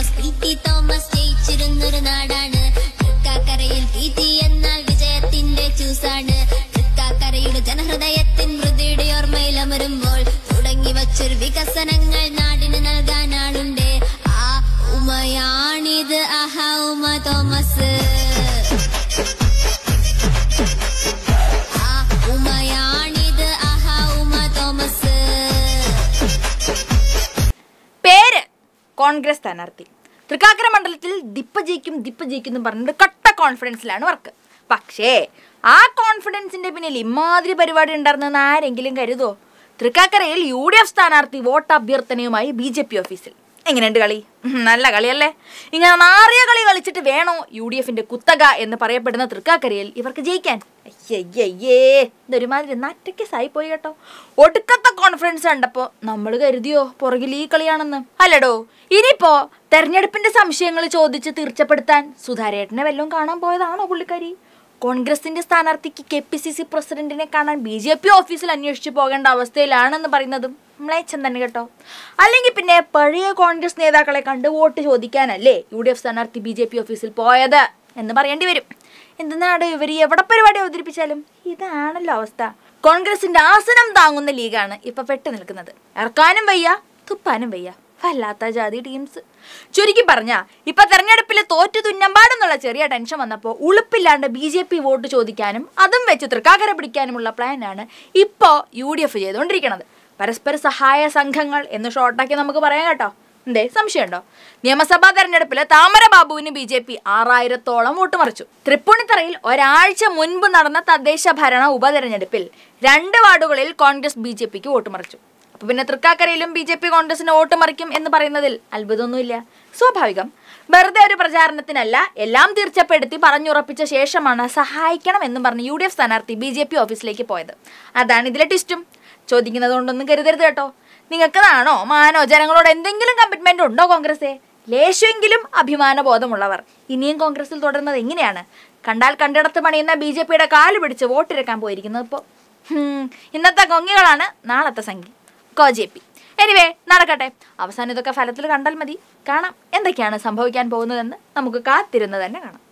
Thomas P T Thomas ജയിച്ചിരുന്നൊരു നാടാണ് തൃക്കാക്കരയിൽ ടി ടി എന്നാൽ വിജയത്തിന്റെ ചൂസാണ് തൃക്കാക്കരയുടെ ജനഹൃദയത്തിൻ മൃതിയുടെ ഓർമ്മയിൽ അമരുമ്പോൾ തുടങ്ങി വച്ചൊരു വികസനങ്ങൾ നാടിന് നൽകാനാളുണ്ട് ആ ഉമയാണിത് ആഹാ ഉമ തോമസ് ആ ഉമയാണിത് ആഹാ ഉമ തോമസ് പേര് കോൺഗ്രസ് സ്ഥാനാർത്ഥി തൃക്കാക്കര മണ്ഡലത്തിൽ ദിപ്പ ജയിക്കും ദിപ്പ ജയിക്കും എന്ന് പറഞ്ഞിട്ട് കട്ട കോൺഫിഡൻസിലാണ് വർക്ക് പക്ഷേ ആ കോൺഫിഡൻസിന്റെ പിന്നിൽ ഇമാതിരി പരിപാടി ഉണ്ടായിരുന്നെന്ന് ആരെങ്കിലും കരുതോ തൃക്കാക്കരയിൽ യു ഡി എഫ് സ്ഥാനാർത്ഥി വോട്ട് അഭ്യർത്ഥനയുമായി ബി ജെ പി ഓഫീസിൽ എങ്ങനെയുണ്ട് കളി ഉം, നല്ല കളിയല്ലേ ഇങ്ങനെ നാറിയ കളി കളിച്ചിട്ട് വേണോ യു ഡി എഫിന്റെ കുത്തക എന്ന് പറയപ്പെടുന്ന തൃക്കാക്കരയിൽ ഇവർക്ക് ജയിക്കാൻ അയ്യയ്യേ ഇതൊരുമാതിരി നറ്റയ്ക്ക് പോയി കേട്ടോ ഒടുക്കത്തെ കോൺഫിഡൻസ് കണ്ടപ്പോ നമ്മൾ കരുതിയോ പുറകിൽ ഈ കളിയാണെന്ന് അല്ലടോ ഇനിയിപ്പോ തെരഞ്ഞെടുപ്പിന്റെ സംശയങ്ങൾ ചോദിച്ച് തീർച്ചപ്പെടുത്താൻ സുധാരേട്ടനെ വല്ലതും കാണാൻ പോയതാണോ പുള്ളിക്കാരി കോൺഗ്രസിന്റെ സ്ഥാനാർത്ഥിക്ക് കെ പി സി സി പ്രസിഡന്റിനെ കാണാൻ ബി ജെ പി ഓഫീസിൽ അന്വേഷിച്ചു പോകേണ്ട അവസ്ഥയിലാണെന്ന് പറയുന്നതും മ്ലേച്ഛം തന്നെ കേട്ടോ അല്ലെങ്കിൽ പിന്നെ പഴയ കോൺഗ്രസ് നേതാക്കളെ കണ്ട് വോട്ട് ചോദിക്കാനല്ലേ യു ഡി എഫ് സ്ഥാനാർത്ഥി ബി ജെ പി ഓഫീസിൽ പോയത് എന്ന് പറയേണ്ടി വരും എന്തിനാണ് ഇവർ എവിടെ പരിപാടി അവതരിപ്പിച്ചാലും ഇതാണല്ലോ അവസ്ഥ കോൺഗ്രസിന്റെ ആസനം താങ്ങുന്ന ലീഗാണ് ഇപ്പൊ പെട്ടു നിൽക്കുന്നത് ഇറക്കാനും വയ്യ തുപ്പാനും വയ്യ വല്ലാത്ത ജാതി ടീംസ് ചുരുക്കി പറഞ്ഞ ഇപ്പൊ തെരഞ്ഞെടുപ്പിൽ തോറ്റു തുന്നമ്പാടെന്നുള്ള ചെറിയ ടെൻഷൻ വന്നപ്പോൾ ഉളുപ്പില്ലാണ്ട് ബി ജെ പി വോട്ട് ചോദിക്കാനും അതും വെച്ച് തൃക്കാക്കര പിടിക്കാനുമുള്ള പ്ലാനാണ് ഇപ്പോൾ യു ഡി എഫ് ചെയ്തുകൊണ്ടിരിക്കുന്നത് പരസ്പര സഹായ സംഘങ്ങൾ എന്ന് ഷോർട്ടാക്കി നമുക്ക് പറയാം കേട്ടോ എന്തേ സംശയമുണ്ടോ നിയമസഭാ തെരഞ്ഞെടുപ്പിൽ താമര ബാബുവിന് ബി ജെ പി ആറായിരത്തോളം വോട്ട് മറിച്ചു തൃപ്പൂണിത്തറയിൽ ഒരാഴ്ച മുൻപ് നടന്ന തദ്ദേശ ഭരണ ഉപതെരഞ്ഞെടുപ്പിൽ രണ്ട് വാർഡുകളിൽ കോൺഗ്രസ് ബി ജെ പിക്ക് വോട്ട് മറിച്ചു അപ്പൊ പിന്നെ തൃക്കാക്കരയിലും ബി ജെ പി കോൺഗ്രസിന് വോട്ട് മറിക്കും എന്ന് പറയുന്നതിൽ അത്ഭുതമൊന്നുമില്ല സ്വാഭാവികം വെറുതെ ഒരു പ്രചാരണത്തിനല്ല എല്ലാം തീർച്ചപ്പെടുത്തി പറഞ്ഞുറപ്പിച്ച ശേഷമാണ് സഹായിക്കണം എന്നും പറഞ്ഞ് യു ഡി എഫ് സ്ഥാനാർത്ഥി ബി ജെ പി ഓഫീസിലേക്ക് പോയത് അതാണ് ഇതിലെ ടിസ്റ്റും ചോദിക്കുന്നത് കൊണ്ടൊന്നും കരുതരുത് കേട്ടോ നിങ്ങൾക്കതാണോ മാനോ ജനങ്ങളോട് എന്തെങ്കിലും കമ്മിറ്റ്മെന്റ് ഉണ്ടോ കോൺഗ്രസേ ലേശമെങ്കിലും അഭിമാന ബോധമുള്ളവർ ഇനിയും കോൺഗ്രസിൽ തുടരുന്നത് എങ്ങനെയാണ് കണ്ടാൽ കണ്ടിടത്ത് പണിയുന്ന ബി ജെ പിയുടെ കാല് പിടിച്ച് വോട്ടിരക്കാൻ പോയിരിക്കുന്നത് ഇപ്പോൾ ഇന്നത്തെ കൊങ്ങികളാണ് നാളത്തെ സംഖ്യ കോ ജെ പി എനിവേ നടക്കട്ടെ അവസാനം ഇതൊക്കെ ഫലത്തിൽ കണ്ടാൽ മതി കാണാം എന്തൊക്കെയാണ് സംഭവിക്കാൻ പോകുന്നതെന്ന് നമുക്ക് കാത്തിരുന്ന് തന്നെ കാണാം